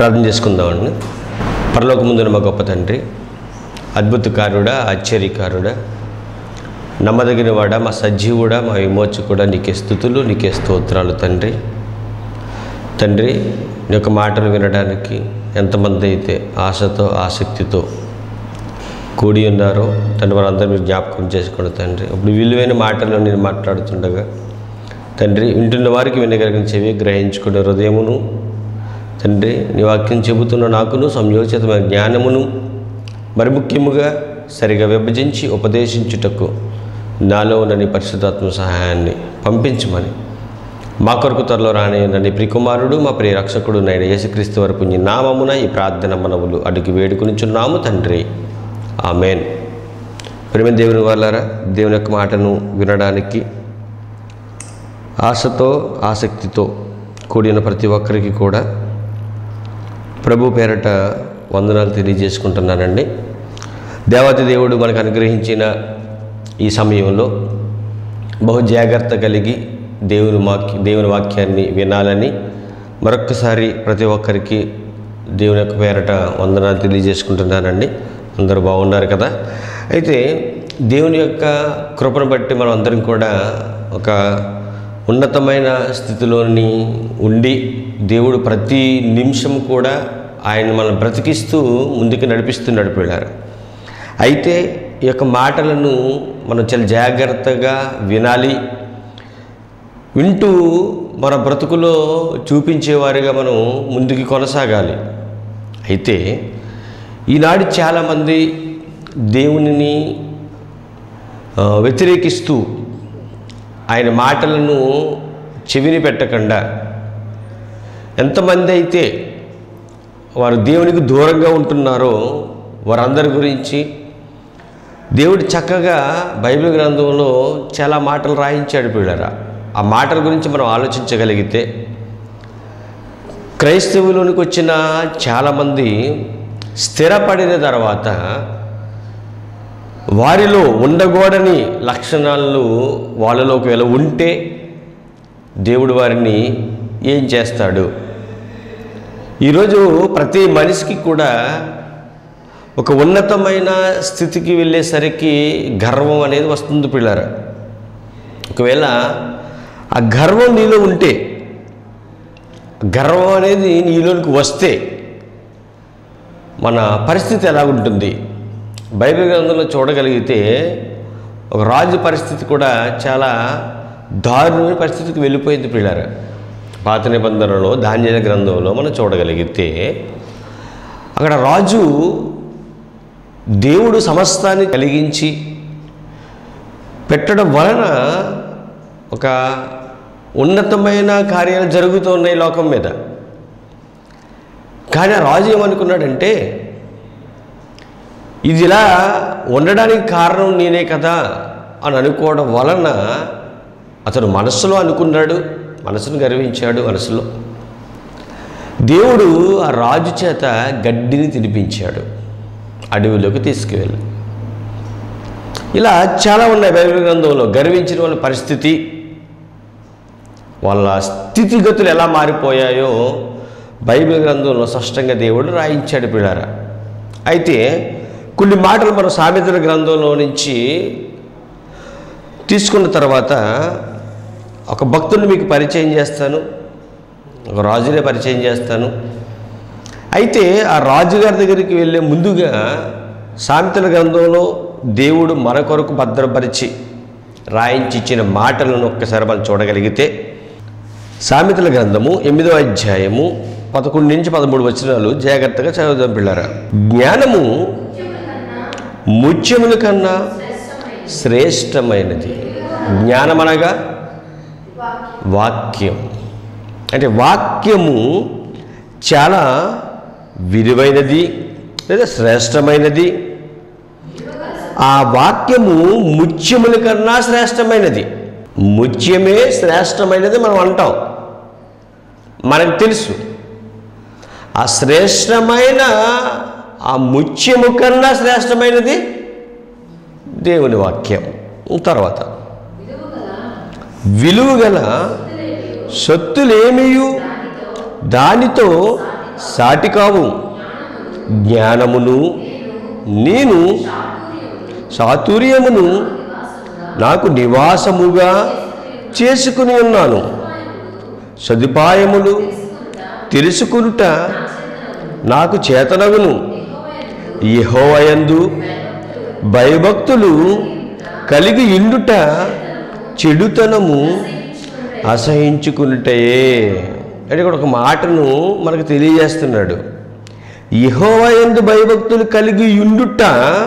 ప్రార్థన చేసుకుందామండి పరలోక ముందున మా గొప్ప తండ్రి అద్భుతకారుడా ఆశ్చర్యకారుడా నమ్మదగిన వాడా మా సజీవుడా మా విమోచకుడా నీకే స్థుతులు నీకే స్తోత్రాలు తండ్రి తండ్రి నీ యొక్క మాటలు వినడానికి ఎంతమంది అయితే ఆశతో ఆసక్తితో కూడి ఉన్నారో తండ్రి వారందరూ మీరు జ్ఞాపకం చేసుకోండి తండ్రి ఇప్పుడు విలువైన మాటలు నేను మాట్లాడుతుండగా తండ్రి వింటున్న వారికి వినగలిగిన చెవి గ్రహించుకునే హృదయమును తండ్రి నీ వాక్యం చెబుతున్న నాకును సంయోచితమైన జ్ఞానమును మరి ముఖ్యముగా సరిగా విభజించి ఉపదేశించుటకు నాలో ఉన్న నీ పరిశుద్ధాత్మ సహాయాన్ని పంపించమని మా కొరకు త్వరలో రాని నీ ప్రికుమారుడు మా ప్రియ రక్షకుడు నైన యేసుక్రీస్తు వరకు నీ నామమున ఈ ప్రార్థన మనవులు అడుగు వేడుకునిచున్నాము తండ్రి ఆమెన్ ప్రేమ దేవుని వాళ్ళారా దేవుని యొక్క మాటను వినడానికి ఆశతో ఆసక్తితో కూడిన ప్రతి ఒక్కరికి కూడా ప్రభు పేరట వందనాలు తెలియజేసుకుంటున్నానండి దేవతి దేవుడు మనకు అనుగ్రహించిన ఈ సమయంలో బహు జాగ్రత్త కలిగి దేవుని వాక్య దేవుని వాక్యాన్ని వినాలని మరొక్కసారి ప్రతి ఒక్కరికి దేవుని యొక్క పేరట వందనాలు తెలియజేసుకుంటున్నానండి అందరూ బాగున్నారు కదా అయితే దేవుని యొక్క కృపను బట్టి మనం అందరం కూడా ఒక ఉన్నతమైన స్థితిలోని ఉండి దేవుడు ప్రతి నిమిషం కూడా ఆయన మనం బ్రతికిస్తూ ముందుకు నడిపిస్తూ నడిపారు అయితే ఈ యొక్క మాటలను మనం చాలా జాగ్రత్తగా వినాలి వింటూ మన బ్రతుకులో చూపించేవారిగా మనం ముందుకు కొనసాగాలి అయితే ఈనాడు చాలామంది దేవునిని ఆ, వ్యతిరేకిస్తూ ఆయన మాటలను చెవిని పెట్టకుండా ఎంతమంది అయితే వారు దేవునికి దూరంగా ఉంటున్నారో వారందరి గురించి దేవుడు చక్కగా బైబిల్ గ్రంథంలో చాలా మాటలు రాయించాడు పిల్లరా ఆ మాటల గురించి మనం ఆలోచించగలిగితే క్రైస్తవులోనికి వచ్చిన చాలామంది స్థిరపడిన తర్వాత వారిలో ఉండకూడని లక్షణాలు వాళ్ళలో ఒకవేళ ఉంటే దేవుడు వారిని ఏం చేస్తాడు ఈరోజు ప్రతి మనిషికి కూడా ఒక ఉన్నతమైన స్థితికి వెళ్ళేసరికి గర్వం అనేది వస్తుంది పిల్లరా ఒకవేళ ఆ గర్వం నీలో ఉంటే గర్వం అనేది నీలోనికి వస్తే మన పరిస్థితి ఎలా ఉంటుంది బైబిల్ గ్రంథంలో చూడగలిగితే ఒక రాజు పరిస్థితి కూడా చాలా దారుణమైన పరిస్థితికి వెళ్ళిపోయింది పిల్లలు పాత నిబంధనలో ధాన్యాల గ్రంథంలో మనం చూడగలిగితే అక్కడ రాజు దేవుడు సమస్తాన్ని కలిగించి పెట్టడం వలన ఒక ఉన్నతమైన కార్యాలు జరుగుతున్నాయి లోకం మీద కానీ ఆ రాజు ఏమనుకున్నాడంటే ఇది ఇలా ఉండడానికి కారణం నేనే కదా అని అనుకోవడం వలన అతను మనస్సులో అనుకున్నాడు మనసును గర్వించాడు మనసులో దేవుడు ఆ రాజు చేత గడ్డిని తినిపించాడు అడవిలోకి తీసుకువెళ్ళి ఇలా చాలా ఉన్నాయి బైబిల్ గ్రంథంలో గర్వించిన వాళ్ళ పరిస్థితి వాళ్ళ స్థితిగతులు ఎలా మారిపోయాయో బైబిల్ గ్రంథంలో స్పష్టంగా దేవుడు రాయించాడు పిల్లారా అయితే కొన్ని మాటలు మనం సామెతల గ్రంథంలో నుంచి తీసుకున్న తర్వాత ఒక భక్తుడిని మీకు పరిచయం చేస్తాను ఒక రాజునే పరిచయం చేస్తాను అయితే ఆ రాజుగారి దగ్గరికి వెళ్ళే ముందుగా సామెతల గ్రంథంలో దేవుడు మన కొరకు భద్రపరిచి రాయించి ఇచ్చిన మాటలను ఒక్కసారి మనం చూడగలిగితే సామెతల గ్రంథము ఎనిమిదో అధ్యాయము పదకొండు నుంచి పదమూడు వచనాలు జాగ్రత్తగా చదువుదాం పిల్లరా జ్ఞానము ముత్యముల కన్నా శ్రేష్టమైనది జ్ఞానం అనగా వాక్యం అంటే వాక్యము చాలా విలువైనది లేదా శ్రేష్టమైనది ఆ వాక్యము ముత్యముల కన్నా శ్రేష్టమైనది ముత్యమే శ్రేష్టమైనది మనం అంటాం మనకు తెలుసు ఆ శ్రేష్టమైన ఆ ముత్యము కన్నా శ్రేష్టమైనది దేవుని వాక్యం తర్వాత విలువ గల సొత్తులేమియు దానితో సాటి కావు జ్ఞానమును నేను చాతుర్యమును నాకు నివాసముగా చేసుకుని ఉన్నాను సదుపాయములు తెలుసుకునుట నాకు చేతనగును యెహోవయందు భయభక్తులు కలిగి ఇండుట చెడుతనము అసహించుకునుటయే అంటే ఇక్కడ ఒక మాటను మనకు తెలియజేస్తున్నాడు యెహోవయందు భయభక్తులు కలిగి ఉండుట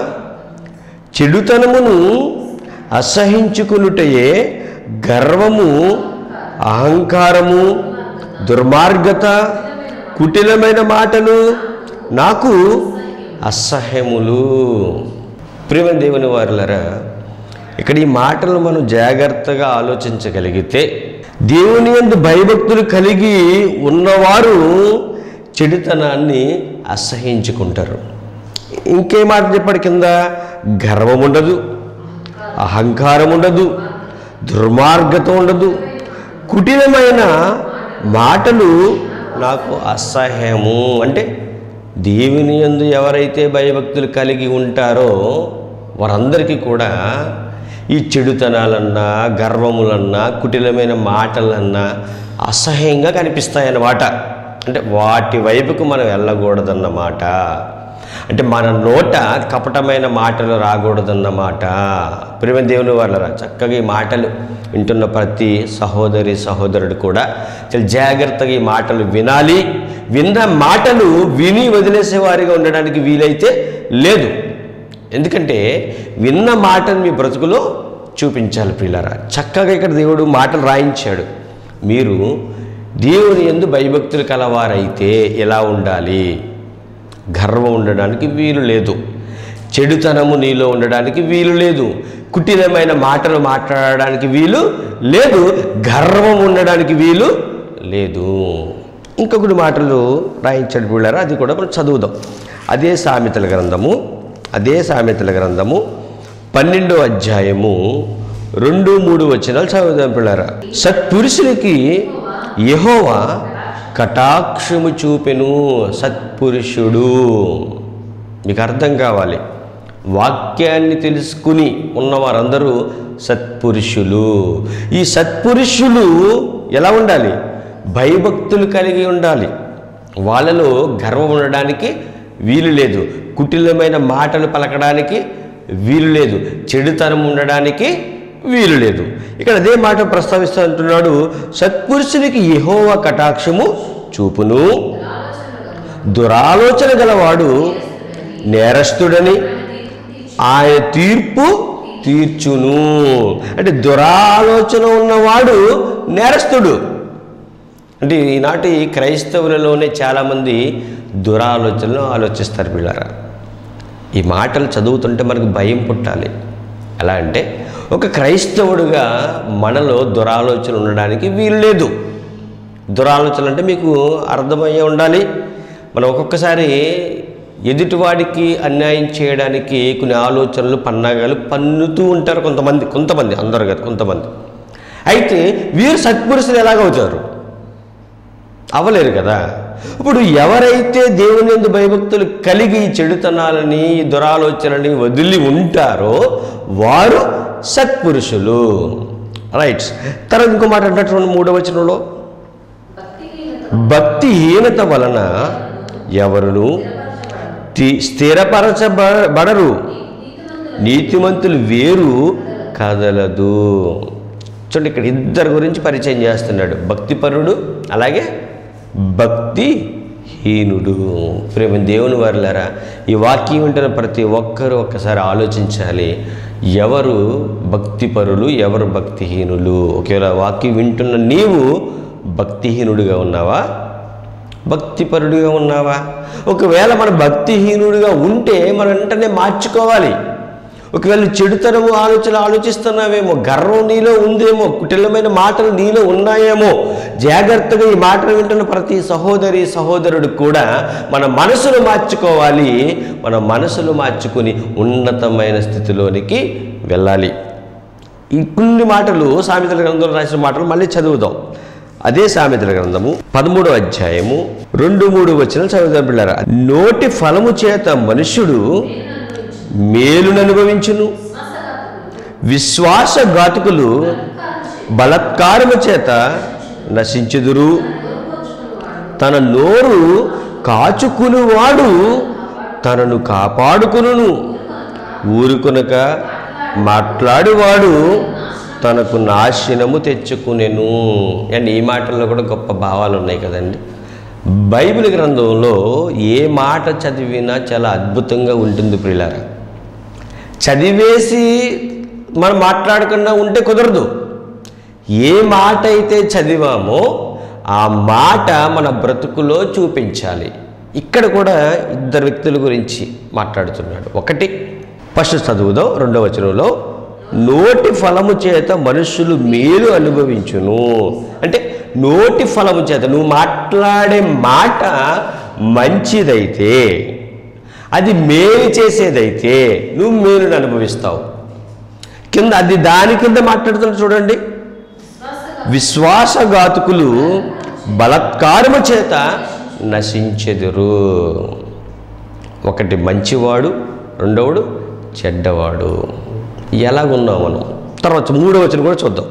చెడుతనమును అసహించుకునుటయే గర్వము అహంకారము దుర్మార్గత కుటిలమైన మాటలు నాకు అసహ్యములు ప్రేమ దేవుని వారులరా ఇక్కడ ఈ మాటలు మనం జాగ్రత్తగా ఆలోచించగలిగితే దేవుని యందు భయభక్తులు కలిగి ఉన్నవారు చెడుతనాన్ని అసహించుకుంటారు ఇంకే మాట చెప్పాడు కింద గర్వం ఉండదు అహంకారం ఉండదు దుర్మార్గత ఉండదు కుటిలమైన మాటలు నాకు అసహ్యము అంటే దేవుని యందు ఎవరైతే భయభక్తులు కలిగి ఉంటారో వారందరికీ కూడా ఈ చెడుతనాలన్నా గర్వములన్నా కుటిలమైన మాటలన్నా అసహ్యంగా కనిపిస్తాయన్నమాట అంటే వాటి వైపుకు మనం వెళ్ళకూడదన్నమాట అంటే మన నోట కపటమైన మాటలు రాకూడదన్నమాట ప్రేమ దేవుని వాళ్ళరా చక్కగా ఈ మాటలు వింటున్న ప్రతి సహోదరి సహోదరుడు కూడా చాలా జాగ్రత్తగా ఈ మాటలు వినాలి విన్న మాటలు విని వదిలేసే వారిగా ఉండడానికి వీలైతే లేదు ఎందుకంటే విన్న మాటను మీ బ్రతుకులో చూపించాలి ప్రియులారా చక్కగా ఇక్కడ దేవుడు మాటలు రాయించాడు మీరు దేవుని ఎందు భయభక్తులు కలవారైతే ఎలా ఉండాలి గర్వం ఉండడానికి వీలు లేదు చెడుతనము నీలో ఉండడానికి వీలు లేదు కుటిలమైన మాటలు మాట్లాడడానికి వీలు లేదు గర్వం ఉండడానికి వీలు లేదు ఇంకొకటి మాటలు రాయించాడు పిల్లరా అది కూడా మనం చదువుదాం అదే సామెతల గ్రంథము అదే సామెతల గ్రంథము పన్నెండో అధ్యాయము రెండు మూడు వచనాలు చదువుదాం పిల్లరా సత్పురుషులకి యెహోవా కటాక్షము చూపెను సత్పురుషుడు మీకు అర్థం కావాలి వాక్యాన్ని తెలుసుకుని ఉన్న వారందరూ సత్పురుషులు ఈ సత్పురుషులు ఎలా ఉండాలి భయభక్తులు కలిగి ఉండాలి వాళ్ళలో గర్వం ఉండడానికి వీలు లేదు కుటిలమైన మాటలు పలకడానికి వీలు లేదు చెడుతనం ఉండడానికి వీలు లేదు ఇక్కడ అదే మాట ప్రస్తావిస్తూ అంటున్నాడు సత్పురుషునికి యెహోవ కటాక్షము చూపును దురాలోచన గలవాడు నేరస్తుడని ఆయన తీర్పు తీర్చును అంటే దురాలోచన ఉన్నవాడు నేరస్తుడు అంటే ఈనాటి క్రైస్తవులలోనే చాలామంది దురాలోచనలు ఆలోచిస్తారు పిల్లరా ఈ మాటలు చదువుతుంటే మనకు భయం పుట్టాలి ఎలా అంటే ఒక క్రైస్తవుడుగా మనలో దురాలోచన ఉండడానికి వీలు లేదు దురాలోచన అంటే మీకు అర్థమయ్యే ఉండాలి మనం ఒక్కొక్కసారి ఎదుటివాడికి అన్యాయం చేయడానికి కొన్ని ఆలోచనలు పన్నాగాలు పన్నుతూ ఉంటారు కొంతమంది కొంతమంది అందరు కాదు కొంతమంది అయితే వీరు సత్పురుషులు ఎలాగవుతారు అవ్వలేరు కదా ఇప్పుడు ఎవరైతే దేవుని ఎందు భయభక్తులు కలిగి ఈ చెడుతనాలని ఈ దురాలోచనని వదిలి ఉంటారో వారు సత్పురుషులు రైట్ తర్వాత ఇంకో మాట అంటున్నటువంటి మూడవ వచనంలో భక్తిహీనత వలన ఎవరును తి- స్థిరపరచబడరు నీతిమంతులు వేరు కదలదు చూడండి ఇక్కడ ఇద్దరు గురించి పరిచయం చేస్తున్నాడు భక్తిపరుడు అలాగే భక్తి హీనుడు ప్రేమ దేవుని వారులారా ఈ వాక్యం వింటున్న ప్రతి ఒక్కరూ ఒక్కసారి ఆలోచించాలి ఎవరు భక్తిపరులు ఎవరు భక్తిహీనులు ఒకవేళ వాక్యం వింటున్న నీవు భక్తిహీనుడిగా ఉన్నావా భక్తిపరుడిగా ఉన్నావా ఒకవేళ మన భక్తిహీనుడిగా ఉంటే మనం వెంటనే మార్చుకోవాలి ఒకవేళ చెడుతనము ఆలోచన ఆలోచిస్తున్నావేమో గర్వం నీలో ఉందేమో కుటిలమైన మాటలు నీలో ఉన్నాయేమో జాగ్రత్తగా ఈ మాటలు వింటున్న ప్రతి సహోదరి సహోదరుడు కూడా మన మనసును మార్చుకోవాలి మన మనసును మార్చుకుని ఉన్నతమైన స్థితిలోనికి వెళ్ళాలి ఈ కొన్ని మాటలు సామెతల గ్రంథంలో రాసిన మాటలు మళ్ళీ చదువుదాం అదే సామెతల గ్రంథము పదమూడో అధ్యాయము రెండు మూడు వచ్చిన చదువుతారు పిల్లరా నోటి ఫలము చేత మనుష్యుడు మేలును అనుభవించును విశ్వాసఘాతుకులు బలత్కారము చేత నశించుదురు తన నోరు కాచుకునివాడు తనను కాపాడుకును ఊరుకొనక మాట్లాడువాడు తనకు నాశనము తెచ్చుకునేను అండ్ ఈ మాటల్లో కూడా గొప్ప భావాలు ఉన్నాయి కదండి బైబిల్ గ్రంథంలో ఏ మాట చదివినా చాలా అద్భుతంగా ఉంటుంది ప్రియులారా చదివేసి మనం మాట్లాడకుండా ఉంటే కుదరదు ఏ మాట అయితే చదివామో ఆ మాట మన బ్రతుకులో చూపించాలి ఇక్కడ కూడా ఇద్దరు వ్యక్తుల గురించి మాట్లాడుతున్నాడు ఒకటి ఫస్ట్ చదువుదాం రెండవ వచనంలో నోటి ఫలము చేత మనుషులు మేలు అనుభవించును అంటే నోటి ఫలము చేత నువ్వు మాట్లాడే మాట మంచిదైతే అది మేలు చేసేదైతే నువ్వు మేలును అనుభవిస్తావు కింద అది దాని కింద మాట్లాడుతున్నా చూడండి విశ్వాసఘాతుకులు బలత్కారము చేత నశించెదురు ఒకటి మంచివాడు రెండవడు చెడ్డవాడు ఎలాగున్నాం మనం తర్వాత మూడవ వచ్చిన కూడా చూద్దాం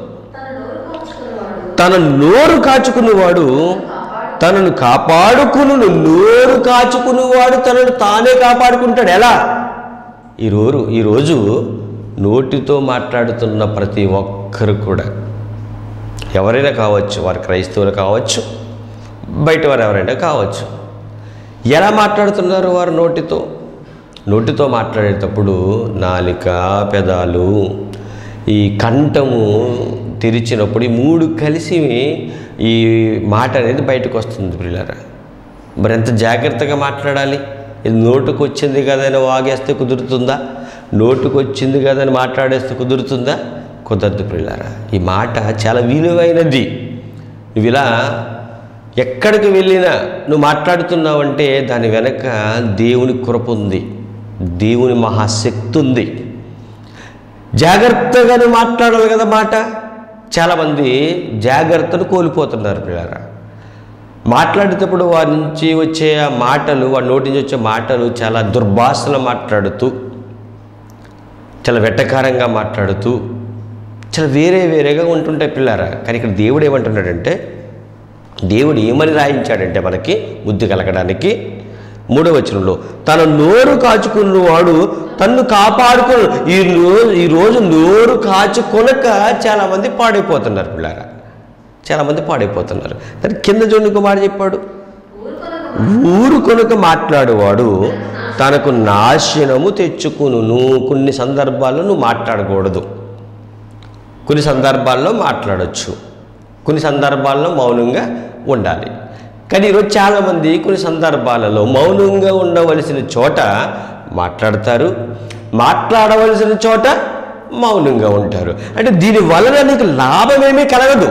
తన నోరు కాచుకునేవాడు తనను కాపాడుకును నోరు కాచుకునేవాడు తనను తానే కాపాడుకుంటాడు ఎలా ఈరోజు ఈరోజు నోటితో మాట్లాడుతున్న ప్రతి ఒక్కరు కూడా ఎవరైనా కావచ్చు వారు క్రైస్తవులు కావచ్చు బయట వారు ఎవరైనా కావచ్చు ఎలా మాట్లాడుతున్నారు వారు నోటితో నోటితో మాట్లాడేటప్పుడు నాలిక పెదాలు ఈ కంఠము తెరిచినప్పుడు ఈ మూడు కలిసి ఈ మాట అనేది బయటకు వస్తుంది పిల్లరా మరి ఎంత జాగ్రత్తగా మాట్లాడాలి ఇది నోటుకు వచ్చింది కదా అని వాగేస్తే కుదురుతుందా నోటుకు వచ్చింది కదా అని మాట్లాడేస్తే కుదురుతుందా కుదరదు పిల్లారా ఈ మాట చాలా విలువైనది నువ్వు ఇలా ఎక్కడికి వెళ్ళినా నువ్వు మాట్లాడుతున్నావంటే దాని వెనక దేవుని కృప ఉంది దేవుని మహాశక్తి ఉంది జాగ్రత్తగా నువ్వు మాట్లాడాలి కదా మాట చాలామంది జాగ్రత్తను కోల్పోతున్నారు పిల్లారా మాట్లాడేటప్పుడు వారి నుంచి వచ్చే ఆ మాటలు వారి నోటి నుంచి వచ్చే మాటలు చాలా దుర్భాషలు మాట్లాడుతూ చాలా వెట్టకారంగా మాట్లాడుతూ చాలా వేరే వేరేగా ఉంటుంటాయి పిల్లారా కానీ ఇక్కడ దేవుడు ఏమంటున్నాడంటే దేవుడు ఏమని రాయించాడంటే మనకి బుద్ధి కలగడానికి మూడవ వచనంలో తన నోరు కాచుకున్నవాడు తన్ను కాపాడుకుని ఈ రోజు ఈ రోజు నోరు కాచుకొనక చాలామంది పాడైపోతున్నారు పిల్లారా చాలామంది పాడైపోతున్నారు దాని కింద చూడండి ఇంకో మాట చెప్పాడు ఊరు కొనుక మాట్లాడేవాడు తనకు నాశనము తెచ్చుకును కొన్ని సందర్భాల్లో నువ్వు మాట్లాడకూడదు కొన్ని సందర్భాల్లో మాట్లాడొచ్చు కొన్ని సందర్భాల్లో మౌనంగా ఉండాలి కానీ ఈరోజు చాలామంది కొన్ని సందర్భాలలో మౌనంగా ఉండవలసిన చోట మాట్లాడతారు మాట్లాడవలసిన చోట మౌనంగా ఉంటారు అంటే దీని వలన నీకు లాభమేమీ కలగదు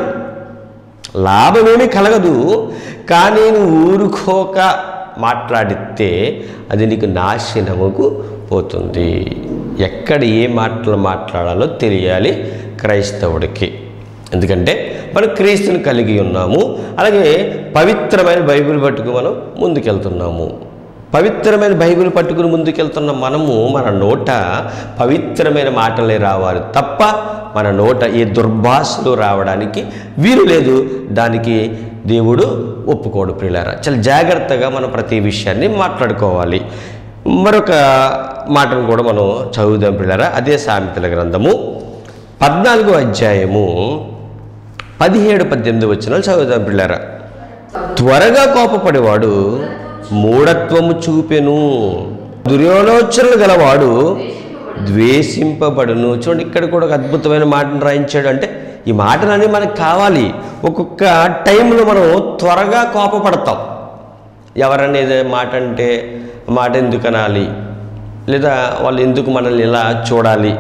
లాభమేమీ కలగదు కానీ నువ్వు ఊరుకోక మాట్లాడితే అది నీకు నాశనముకు పోతుంది ఎక్కడ ఏ మాటలు మాట్లాడాలో తెలియాలి క్రైస్తవుడికి ఎందుకంటే మనం క్రీస్తుని కలిగి ఉన్నాము అలాగే పవిత్రమైన బైబిల్ పట్టుకు మనం ముందుకెళ్తున్నాము పవిత్రమైన బైబిల్ పట్టుకుని ముందుకెళ్తున్న మనము మన నోట పవిత్రమైన మాటలే రావాలి తప్ప మన నోట ఏ దుర్భాషలు రావడానికి వీలు లేదు దానికి దేవుడు ఒప్పుకోడు ప్రియులారా చాలా జాగ్రత్తగా మనం ప్రతి విషయాన్ని మాట్లాడుకోవాలి మరొక మాటను కూడా మనం చదువుదాం పిల్లరా అదే సామెతల గ్రంథము పద్నాలుగో అధ్యాయము పదిహేడు పద్దెనిమిది వచ్చిన చదువుదాం పిల్లరా త్వరగా కోపపడేవాడు మూఢత్వము చూపెను దుర్యోలోచనలు గలవాడు ద్వేషింపబడును చూడండి ఇక్కడ కూడా ఒక అద్భుతమైన మాటను రాయించాడు అంటే ఈ మాటలన్నీ మనకు కావాలి ఒక్కొక్క టైంలో మనం త్వరగా కోపపడతాం ఎవరనేది మాట అంటే ఆ మాట ఎందుకు అనాలి లేదా వాళ్ళు ఎందుకు మనల్ని ఇలా చూడాలి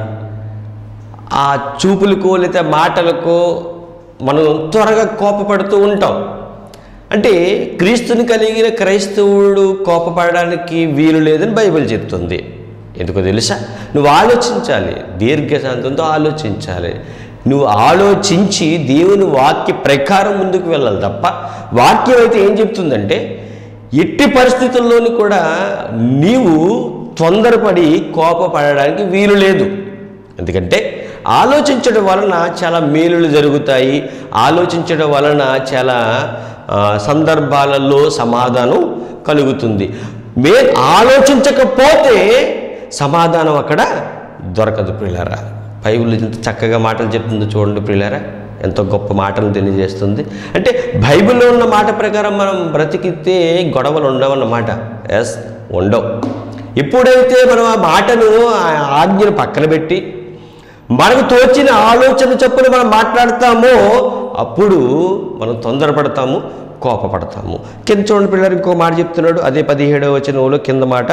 ఆ చూపులకు లేదా మాటలకు మనం త్వరగా కోపపడుతూ ఉంటాం అంటే క్రీస్తుని కలిగిన క్రైస్తవుడు కోపపడడానికి వీలు లేదని బైబిల్ చెప్తుంది ఎందుకో తెలుసా నువ్వు ఆలోచించాలి దీర్ఘశాంతంతో ఆలోచించాలి నువ్వు ఆలోచించి దేవుని వాక్య ప్రకారం ముందుకు వెళ్ళాలి తప్ప వాక్యం అయితే ఏం చెప్తుందంటే ఎట్టి పరిస్థితుల్లోని కూడా నీవు తొందరపడి కోపపడడానికి వీలు లేదు ఎందుకంటే ఆలోచించడం వలన చాలా మేలులు జరుగుతాయి ఆలోచించడం వలన చాలా ఆ, సందర్భాలలో సమాధానం కలుగుతుంది మే ఆలోచించకపోతే సమాధానం అక్కడ దొరకదు ప్రియులారా బైబిల్ ఎంత చక్కగా మాటలు చెప్తుందో చూడండి ప్రియులారా ఎంతో గొప్ప మాటలు తెలియజేస్తుంది అంటే బైబిల్లో ఉన్న మాట ప్రకారం మనం బ్రతికితే గొడవలు ఉండవన్నమాట ఎస్ ఉండవు ఎప్పుడైతే మనం ఆ మాటను ఆ ఆజ్ఞను పక్కన పెట్టి మనకు తోచిన ఆలోచన చొప్పున మనం మాట్లాడతామో అప్పుడు మనం తొందరపడతాము కోపపడతాము కింద చూడండి పిల్లలు ఇంకో మాట చెప్తున్నాడు అదే పదిహేడవ వచనంలో కింద మాట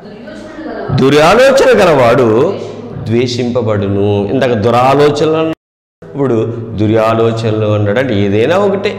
దురాలోచన గలవాడు ద్వేషింపబడును ఇందాక దురాలోచనలు అన్నాడు. ఇప్పుడు దురాలోచనలు అన్నాడు అంటే ఏదైనా ఒకటే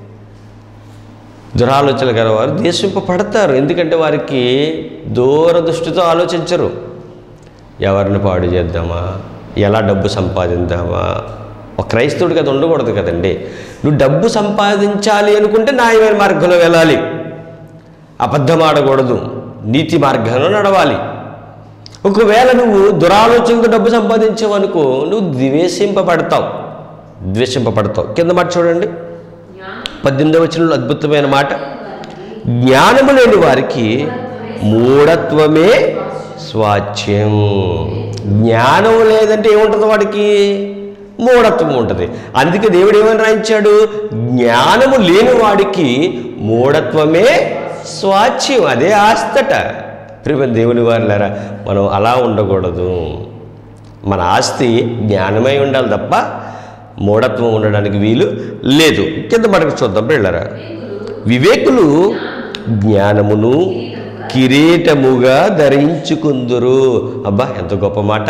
దురాలోచనలు గలవారు ద్వేషింపబడతారు ఎందుకంటే వారికి దూరదృష్టితో ఆలోచించరు ఎవరిని పాడు చేద్దామా ఎలా డబ్బు సంపాదిద్దామా ఒక క్రైస్తవుడికి అది ఉండకూడదు కదండి నువ్వు డబ్బు సంపాదించాలి అనుకుంటే న్యాయమైన మార్గంలో వెళ్ళాలి అబద్ధం ఆడకూడదు నీతి మార్గంలో నడవాలి ఒకవేళ నువ్వు దురాలోచనతో డబ్బు సంపాదించావు అనుకో నువ్వు ద్వేషింపబడతావు ద్వేషింపబడతావు కింద మాట చూడండి పద్దెనిమిదవ వచనంలో అద్భుతమైన మాట జ్ఞానము లేని వారికి మూఢత్వమే స్వాచ్యం జ్ఞానం లేదంటే ఏముంటుంది వాడికి మూఢత్వం ఉంటుంది అందుకే దేవుడు ఏమని రాయించాడు జ్ఞానము లేని వాడికి మూఢత్వమే స్వాచ్యం అదే ఆస్తట ప్రియ దేవుని వారులారా మనం అలా ఉండకూడదు మన ఆస్తి జ్ఞానమై ఉండాలి తప్ప మూఢత్వం ఉండడానికి వీలు లేదు కింద మనకు చూద్దాం పిల్లరా వివేకులు జ్ఞానమును కిరీటముగా ధరించుకుందురు అబ్బా ఎంత గొప్ప మాట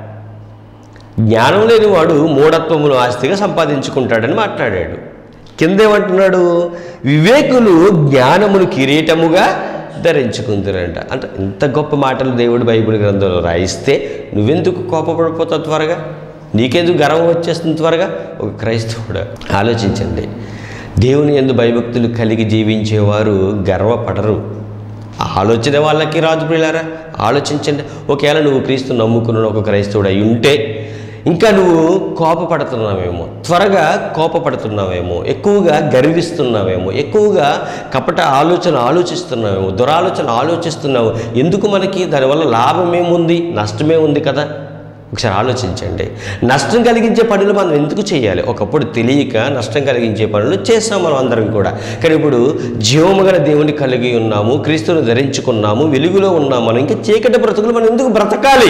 జ్ఞానం లేని వాడు మూఢత్వమును ఆస్తిగా సంపాదించుకుంటాడని మాట్లాడాడు కిందేమంటున్నాడు వివేకులు జ్ఞానమును కిరీటముగా ధరించుకుందరంట అంటే ఇంత గొప్ప మాటలు దేవుడు బైబిల్ గ్రంథంలో రాయిస్తే నువ్వెందుకు కోపపడిపోతావు త్వరగా నీకెందుకు గర్వం వచ్చేస్తుంది త్వరగా ఒక క్రైస్తవుడు ఆలోచించండి దేవుని ఎందు భయభక్తులు కలిగి జీవించేవారు గర్వపడరు ఆలోచన వాళ్ళకి రాదు ప్రియులారా ఆలోచించండి ఒకవేళ నువ్వు క్రీస్తు నమ్ముకున్న ఒక క్రైస్తవుడు అయి ఉంటే ఇంకా నువ్వు కోపపడుతున్నావేమో త్వరగా కోపపడుతున్నావేమో ఎక్కువగా గర్విస్తున్నావేమో ఎక్కువగా కపట ఆలోచన ఆలోచిస్తున్నావేమో దురాలోచన ఆలోచిస్తున్నావు ఎందుకు మనకి దానివల్ల లాభం ఏముంది నష్టమే ఉంది కదా ఒకసారి ఆలోచించండి నష్టం కలిగించే పనులు మనం ఎందుకు చేయాలి ఒకప్పుడు తెలియక నష్టం కలిగించే పనులు చేస్తాం మనం అందరం కూడా కానీ ఇప్పుడు జీవము గల దేవుని కలిగి ఉన్నాము క్రీస్తుని ధరించుకున్నాము వెలుగులో ఉన్నాము మనం ఇంకా చీకటి బ్రతుకులు మనం ఎందుకు బ్రతకాలి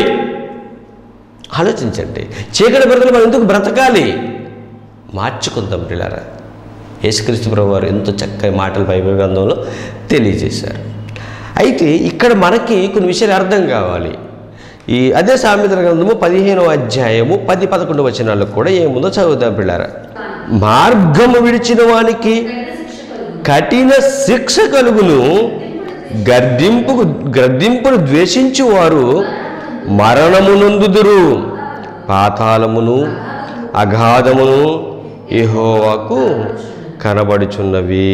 ఆలోచించండి చీకటి బ్రతుకులు మనం ఎందుకు బ్రతకాలి మార్చుకుందాం పిల్లరా యేసుక్రీస్తు ప్రభు వారు ఎంతో చక్కని మాటలు బైబిల్ గ్రంథంలో తెలియజేశారు అయితే ఇక్కడ మనకి కొన్ని విషయాలు అర్థం కావాలి ఈ అదే సామెతల గ్రంథము పదిహేనవ అధ్యాయము పది పదకొండు వచనాలకు కూడా ఏముందో చదువుదాం పిల్లారా మార్గము విడిచిన వానికి కఠిన శిక్ష కలుగును గర్దింపు గర్దింపును ద్వేషించు వారు మరణమునందుదురు పాతాళమును అగాధమును యెహోవాకు కనబడుచున్నవి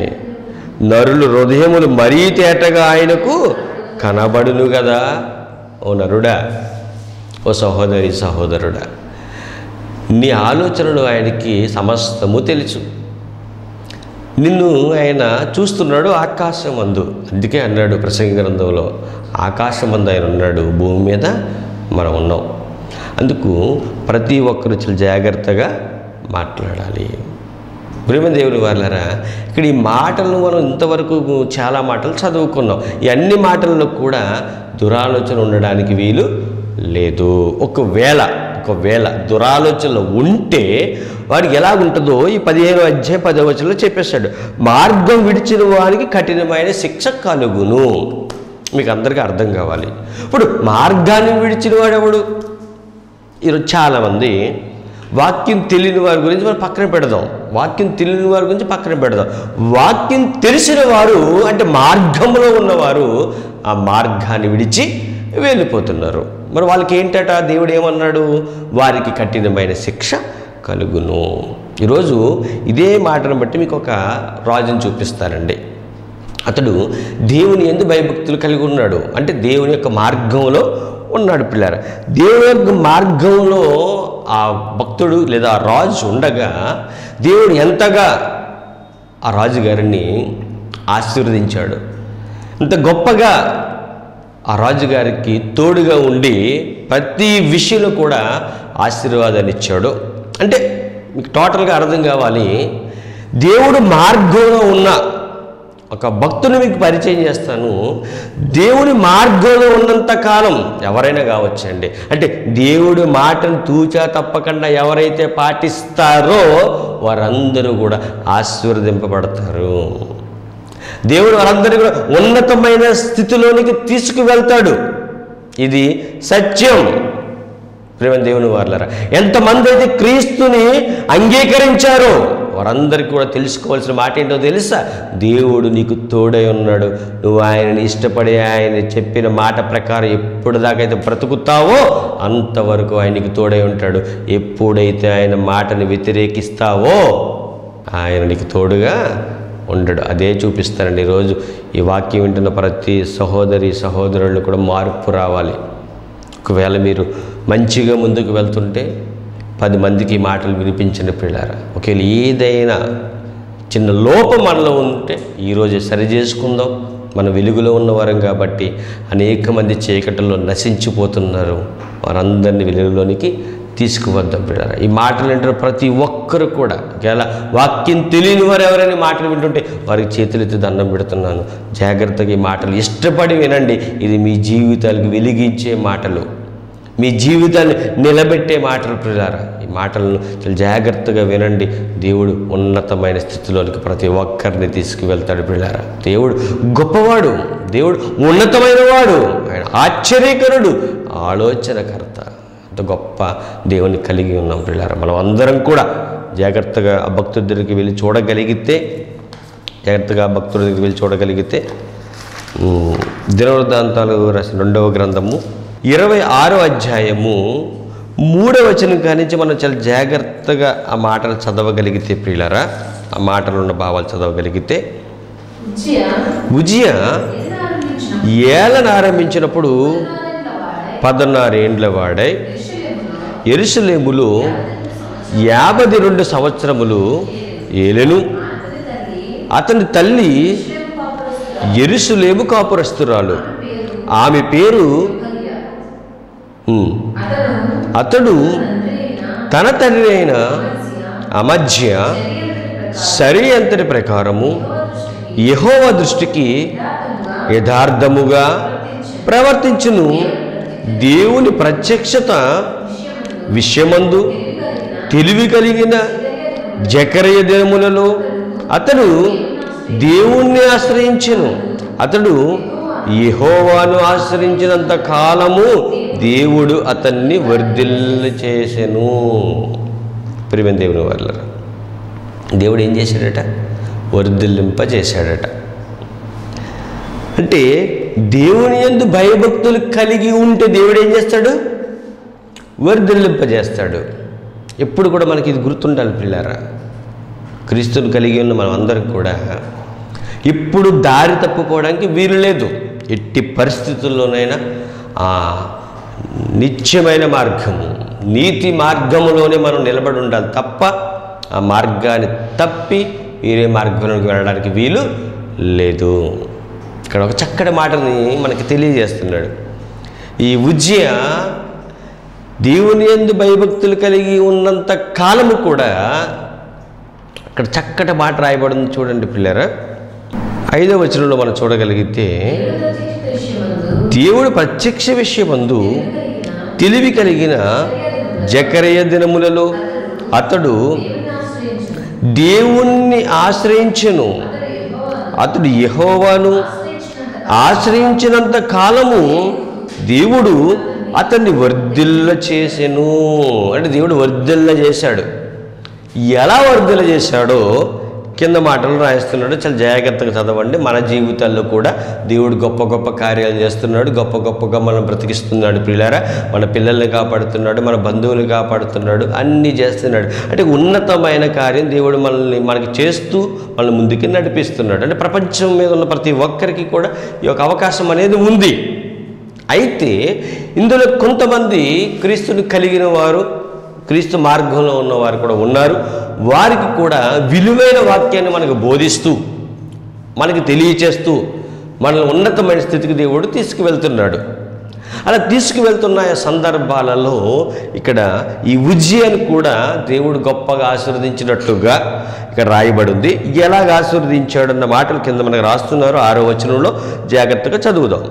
నరులు హృదయములు మరీ తేటగా ఆయనకు కనబడును కదా ఓ నరుడా ఓ సహోదరి సహోదరుడా నీ ఆలోచనలు ఆయనకి సమస్తము తెలుసు నిన్ను ఆయన చూస్తున్నాడు ఆకాశం అందు అందుకే అన్నాడు ప్రసంగ గ్రంథంలో ఆకాశం అందు ఆయన ఉన్నాడు భూమి మీద మనం ఉన్నాం అందుకు ప్రతి ఒక్కరు చాలా జాగ్రత్తగా మాట్లాడాలి ప్రేమదేవుని వాళ్ళరా ఇక్కడ ఈ మాటలను మనం ఇంతవరకు చాలా మాటలు చదువుకున్నాం ఈ అన్ని మాటల్లో కూడా దురాలోచన ఉండడానికి వీలు లేదు ఒకవేళ ఒకవేళ దురాలోచనలు ఉంటే వాడికి ఎలా ఉంటుందో ఈ పదిహేను అధ్యాయం పదో వచనంలో చెప్పేశాడు మార్గం విడిచిన వారికి కఠినమైన శిక్ష కలుగును మీకు అందరికీ అర్థం కావాలి ఇప్పుడు మార్గాన్ని విడిచిన వాడెవడు ఈరోజు చాలామంది వాక్యం తెలియని వారి గురించి మనం పక్కన పెడదాం వాక్యం తెలియని వారి గురించి పక్కన పెడదాం వాక్యం తెలిసిన వారు అంటే మార్గంలో ఉన్నవారు ఆ మార్గాన్ని విడిచి వెళ్ళిపోతున్నారు మరి వాళ్ళకి ఏంటట దేవుడు ఏమన్నాడు వారికి కఠినమైన శిక్ష కలుగును ఈరోజు ఇదే మాటను బట్టి మీకు ఒక రాజుని చూపిస్తానండి అతడు దేవుని ఎందు భయభక్తులు కలిగి ఉన్నాడు అంటే దేవుని యొక్క మార్గంలో ఉన్నాడు పిల్లర దేవుని యొక్క మార్గంలో ఆ భక్తుడు లేదా ఆ రాజు ఉండగా దేవుడు ఎంతగా ఆ రాజుగారిని ఆశీర్వదించాడు ఇంత గొప్పగా ఆ రాజుగారికి తోడుగా ఉండి ప్రతి విషయంలో కూడా ఆశీర్వాదాన్ని ఇచ్చాడు అంటే మీకు టోటల్గా అర్థం కావాలి దేవుడు మార్గంలో ఉన్న ఒక భక్తుని మీకు పరిచయం చేస్తాను దేవుని మార్గంలో ఉన్నంత కాలం ఎవరైనా కావచ్చండి అంటే దేవుడి మాటను తూచా తప్పకుండా ఎవరైతే పాటిస్తారో వారందరూ కూడా ఆశీర్వదింపబడతారు దేవుడు వారందరినీ కూడా ఉన్నతమైన స్థితిలోనికి తీసుకువెళ్తాడు ఇది సత్యం ప్రేమ దేవుని వారులారా ఎంతమంది అయితే క్రీస్తుని అంగీకరించారో వారందరికీ కూడా తెలుసుకోవాల్సిన మాట ఏంటో తెలుసా దేవుడు నీకు తోడై ఉన్నాడు నువ్వు ఆయనని ఇష్టపడి ఆయన చెప్పిన మాట ప్రకారం ఎప్పుడు దాకైతే బ్రతుకుతావో అంతవరకు ఆయనకి తోడై ఉంటాడు ఎప్పుడైతే ఆయన మాటని వ్యతిరేకిస్తావో ఆయన నీకు తోడుగా ఉండడు అదే చూపిస్తానండి ఈరోజు ఈ వాక్యం వింటున్న ప్రతి సహోదరి సహోదరులు కూడా మార్పు రావాలి ఒకవేళ మీరు మంచిగా ముందుకు వెళ్తుంటే పది మందికి ఈ మాటలు వినిపించండి పిల్లారా ఒకవేళ ఏదైనా చిన్న లోపం మనలో ఉంటే ఈరోజు సరి చేసుకుందాం మన వెలుగులో ఉన్నవారం కాబట్టి అనేక మంది చీకటిలో నశించిపోతున్నారు వారందరినీ వెలుగులోనికి తీసుకువద్దాం పిల్లరా ఈ మాటలు వింటున్న ప్రతి ఒక్కరు కూడా ఒకవేళ వాక్యం తెలియని వారు ఎవరైనా ఈ మాటలు వింటుంటే వారికి చేతులెత్తి దండం పెడుతున్నాను జాగ్రత్తగా ఈ మాటలు ఇష్టపడి వినండి ఇది మీ జీవితాలకు వెలిగించే మాటలు మీ జీవితాన్ని నిలబెట్టే మాటలు పిల్లారా ఈ మాటలను చాలా జాగ్రత్తగా వినండి దేవుడు ఉన్నతమైన స్థితిలోనికి ప్రతి ఒక్కరిని తీసుకువెళ్తాడు పిల్లారా దేవుడు గొప్పవాడు దేవుడు ఉన్నతమైన వాడు ఆయన ఆశ్చర్యకరుడు ఆలోచనకర్త అంత గొప్ప దేవుని కలిగి ఉన్నాం పిల్లారా మనం అందరం కూడా జాగ్రత్తగా ఆ భక్తుడి దగ్గరికి వెళ్ళి చూడగలిగితే జాగ్రత్తగా ఆ భక్తుడి దగ్గరికి వెళ్ళి చూడగలిగితే ఉమ్, దినవృత్తాంతాలు రాసిన రెండవ గ్రంథము ఇరవై ఆరో అధ్యాయము మూడవ వచనం కానించి మనం చాలా జాగ్రత్తగా ఆ మాటలు చదవగలిగితే ప్రియులరా ఆ మాటలు ఉన్న భావాలు చదవగలిగితే ఉజ్జియా ఉజియ ఎదురారంభించిన ఏలను ఆరంభించినప్పుడు పద్నాలుగేండ్ల వాడై పదనారేండ్ల వాడై యెరూషలేములో ఎరుసలేములు యాభై రెండు సంవత్సరములు ఏలెను అతని అతని తల్లి తల్లి యెరూషలేము కాపురస్తురాలు. ఎరుసలేము కాపురస్తురాలు ఆమె పేరు ఆమె పేరు యెహోయా. ఉమ్, అతడు అతడు తండ్రి అయిన తన తండ్రి అయిన అమజ్య అమధ్య శరీరముని ప్రకారం సరి అంతటి ప్రకారము యెహోవా యహోవ దృష్టికి దృష్టికి యథార్థముగా యథార్థముగా ప్రవర్తించును దేవుని ప్రత్యక్షత విషయములు విషయమందు తెలియగలిగిన తెలివి కలిగిన జకరయ దినములలో అతడు దేవుణ్ణి ఆశ్రయించెను అతడు యెహోవాను ఆశ్రయించినంత కాలము దేవుడు అతన్ని వర్ధిల్ల చేసెను ప్రియమైన దేవుని వల్ల దేవుడు ఏం చేశాడట వర్ధిల్లింప చేశాడట అంటే దేవుని ఎందు భయభక్తులు కలిగి ఉంటే దేవుడు ఏం చేస్తాడు వర్ధిల్లింపజేస్తాడు ఎప్పుడు కూడా మనకి ఇది గుర్తుండాలి పిల్లారా క్రీస్తుని కలిగి ఉన్న మనం అందరం కూడా ఇప్పుడు దారి తప్పుకోవడానికి వీలు లేదు ఎట్టి పరిస్థితుల్లోనైనా ఆ నిత్యమైన మార్గము నీతి మార్గములోనే మనం నిలబడి ఉండాలి తప్ప ఆ మార్గాన్ని తప్పి వేరే మార్గంలోకి వెళ్ళడానికి వీలు లేదు ఇక్కడ ఒక చక్కటి మాటని మనకి తెలియజేస్తున్నాడు ఈ ఉజ్జయ దేవుని ఎందు భయభక్తులు కలిగి ఉన్నంత కాలము కూడా అక్కడ చక్కటి మాట రాయబడింది చూడండి పిల్లరా ఐదవ వచనంలో మనం చూడగలిగితే దేవుడు ప్రత్యక్ష విషయమందు దేవుడు ప్రత్యక్ష విషయమందు కలిగిన తెలివి కలిగిన జకరయ దినములలో అతడు దేవుని ఆశ్రయించును దేవుణ్ణి ఆశ్రయించెను అతడు అతడు యెహోవాను యెహోవాను ఆశ్రయించినంత ఆశ్రయించినంత కాలము దేవుడు అతన్ని వర్ధిల్ల చేసెను అంటే దేవుడు వర్ధిల్ల చేశాడు ఎలా వర్ధిల్ల చేశాడో కింద మాటలు రాయిస్తున్నాడు చాలా జాగ్రత్తగా చదవండి మన జీవితాల్లో కూడా దేవుడు గొప్ప గొప్ప కార్యాలు చేస్తున్నాడు గొప్ప గొప్పగా మనం బ్రతికిస్తున్నాడు పిల్లారా మన పిల్లల్ని కాపాడుతున్నాడు మన బంధువులు కాపాడుతున్నాడు అన్నీ చేస్తున్నాడు అంటే ఉన్నతమైన కార్యం దేవుడు మనల్ని మనకి చేస్తూ మనల్ని ముందుకి నడిపిస్తున్నాడు అంటే ప్రపంచం మీద ఉన్న ప్రతి ఒక్కరికి కూడా ఈ యొక్క అవకాశం అనేది ఉంది అయితే ఇందులో కొంతమంది క్రీస్తుని కలిగిన వారు క్రీస్తు మార్గంలో ఉన్నవారు కూడా ఉన్నారు వారికి కూడా విలువైన వాక్యాన్ని మనకు బోధిస్తూ మనకి తెలియచేస్తూ మనల్ని ఉన్నతమైన స్థితికి దేవుడు తీసుకువెళ్తున్నాడు అలా తీసుకువెళ్తున్న ఆ సందర్భాలలో ఇక్కడ ఈ ఉజ్జయాన్ని కూడా దేవుడు గొప్పగా ఆశీర్వదించినట్టుగా ఇక్కడ రాయబడి ఉంది ఎలాగ ఆశీర్వదించాడన్న మాటలు కింద మనకు రాస్తున్నారు ఆరో వచనంలో జాగ్రత్తగా చదువుదాం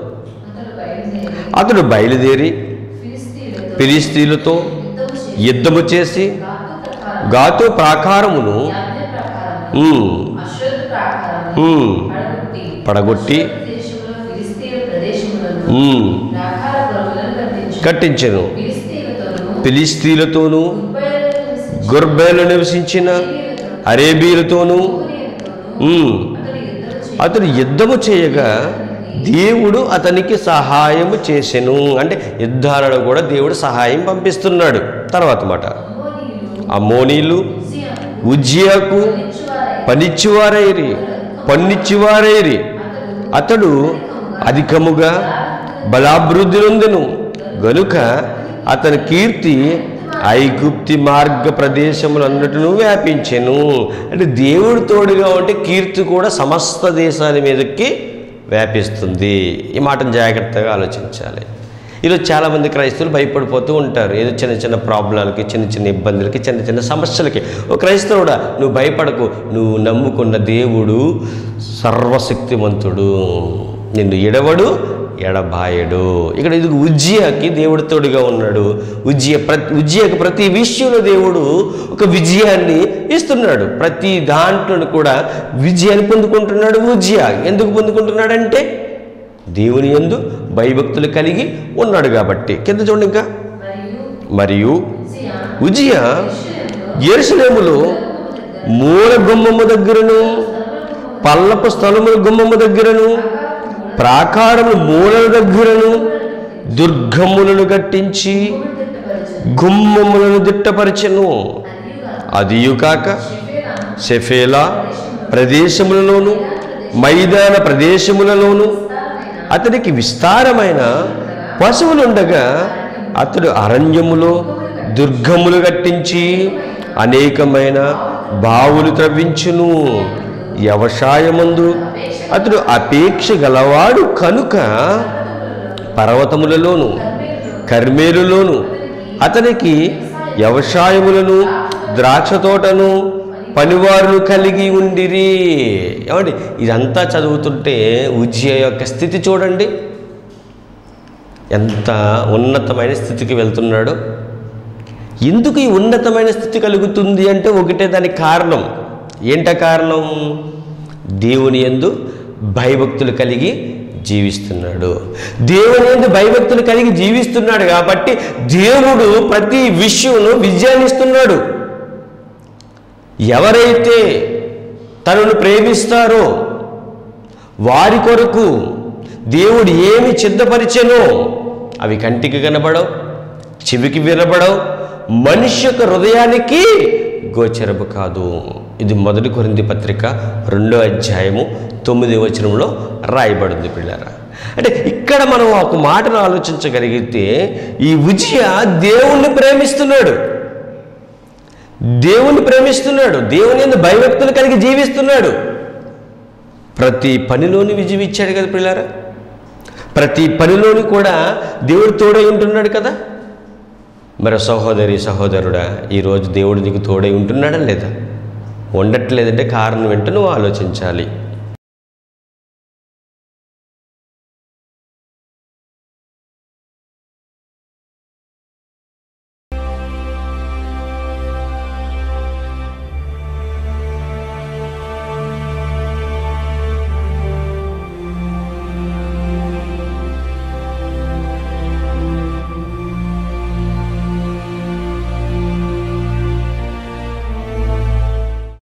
అతడు బయలుదేరి అతడు బయలుదేరి ఫిలిస్తీన్లతో ఫిలిస్తీన్లతో యుద్ధము చేసి యుద్ధము చేసి గాతు గాతు ప్రకారం ప్రాకారమును యాజ్ఞ ప్రకారం ఉమ్, అశ్వత్ ప్రాకారం ఉమ్, పడగొట్టి పడగొట్టి దేశంలో ఫిలిస్తీన్ ప్రదేశములను ఉమ్, ప్రాకార పురములను కట్టించు కట్టించెను ఫిలిస్తీన్లతోనూ ఫిలిస్తీన్లతోనూ గుర్బేలు నివసించిన గుర్బేలు నివసించిన అరేబీయులతోనూ, అరేబీలతోనూ హూరీయులతోనూ ఉమ్, అతడు యుద్ధము చేసి అతడు యుద్ధము చేయగా దేవుడు అతనికి సహాయము చేసెను అంటే యుద్ధాలలో కూడా దేవుడు సహాయం పంపిస్తున్నాడు తర్వాత మాట అమ్మోనీయులు అమ్మోనీలు ఉజ్జియాను ఉజ్జియాకు నిలిచివారై పనిచ్చివారైరి పన్నిచ్చివారైరి అతడు అధికముగా బలాభివృద్ధి నొందెను గనుక అతని కీర్తి ఐగుప్తి మార్గ ప్రదేశములన్నిటిను వ్యాపించెను అంటే దేవుడు తోడుగా ఉంటే కీర్తి కూడా సమస్త దేశాల మీదకి వ్యాపిస్తుంది ఈ మాటను జాగ్రత్తగా ఆలోచించాలి ఈరోజు చాలామంది క్రైస్తవులు భయపడిపోతూ ఉంటారు ఏదో చిన్న చిన్న ప్రాబ్లాలకి చిన్న చిన్న ఇబ్బందులకి చిన్న చిన్న సమస్యలకి ఓ క్రైస్తవుడా నువ్వు భయపడకు నువ్వు నమ్ముకున్న దేవుడు సర్వశక్తిమంతుడు నిన్ను ఎడవడు ఎడబాయడు ఇక్కడ ఇది ఉజ్జియాకి దేవుడు తోడుగా ఉన్నాడు ఉజ్జియ ప్రతి ఉజ్జియకు ప్రతి విషయంలో దేవుడు ఒక విజయాన్ని ఇస్తున్నాడు ప్రతి దాంట్లో కూడా విజయాన్ని పొందుకుంటున్నాడు ఉజ్జియా ఎందుకు పొందుకుంటున్నాడంటే దేవుని యందు భయభక్తులు కలిగి ఉన్నాడు కాబట్టి కింద చూడండి ఇంకా మరియు మరియు ఉజ్జియా ఉజియా యెరూషలేములో ఎరుసలేములో మూల గుమ్మము దగ్గరను పల్లపు స్థలముల గుమ్మము దగ్గరను ప్రాకారము మూలల దగ్గరను దుర్గములను కట్టించి తిట్టపరచు గుమ్మములను దిట్టపరచెను అదియుగా అదియు కాక షెఫేరా షెఫేలా ప్రదేశములలోను మైదాన ప్రదేశములలోను విస్తారమైన అతనికి విస్తారమైన పశువులుండగా అతడు అరణ్యములో దుర్గములు కట్టించి అనేకమైన బావులు త్రవ్వించును వ్యవసాయమందు అతడు అపేక్ష గలవాడు కనుక పర్వతములలోను కర్మేలులోను అతనికి వ్యవసాయములను ద్రాక్ష తోటను పనివారులు కలిగి ఉండిరి ఏమండి ఇదంతా చదువుతుంటే ఉజ్జయ యొక్క స్థితి చూడండి ఎంత ఉన్నతమైన స్థితికి వెళ్తున్నాడో ఎందుకు ఈ ఉన్నతమైన స్థితి కలుగుతుంది అంటే ఒకటే దానికి కారణం ఏంట కారణం దేవుని యందు భయభక్తులు కలిగి జీవిస్తున్నాడు దేవుని యందు భయభక్తులు కలిగి జీవిస్తున్నాడు కాబట్టి దేవుడు ప్రతి విషయంలో విజయాన్ని ఇస్తున్నాడు ఎవరైతే తనను ప్రేమిస్తారో వారి కొరకు దేవుడు ఏమి సిద్ధపరిచెనో అవి కంటికి కనబడవు చెవికి వినబడవు మనిషి యొక్క హృదయానికి గోచరము కాదు ఇది మొదటి కొరింది పత్రిక రెండో అధ్యాయము తొమ్మిది వచనంలో రాయబడింది పిల్లరా అంటే ఇక్కడ మనం ఒక మాటను ఆలోచించగలిగితే ఈ విజయ దేవుణ్ణి ప్రేమిస్తున్నాడు దేవుణ్ణి ప్రేమిస్తున్నాడు దేవుని యందు భయభక్తులు కలిగి జీవిస్తున్నాడు ప్రతి పనిలోని విజయం ఇచ్చాడు కదా పిల్లారా ప్రతి పనిలోని కూడా దేవుడు తోడై ఉంటున్నాడు కదా మరి సహోదరి సహోదరుడా ఈరోజు దేవుడు నీకు తోడై ఉంటున్నాడా లేదా ఉండట్లేదంటే కారణం ఏంటో నువ్వు ఆలోచించాలి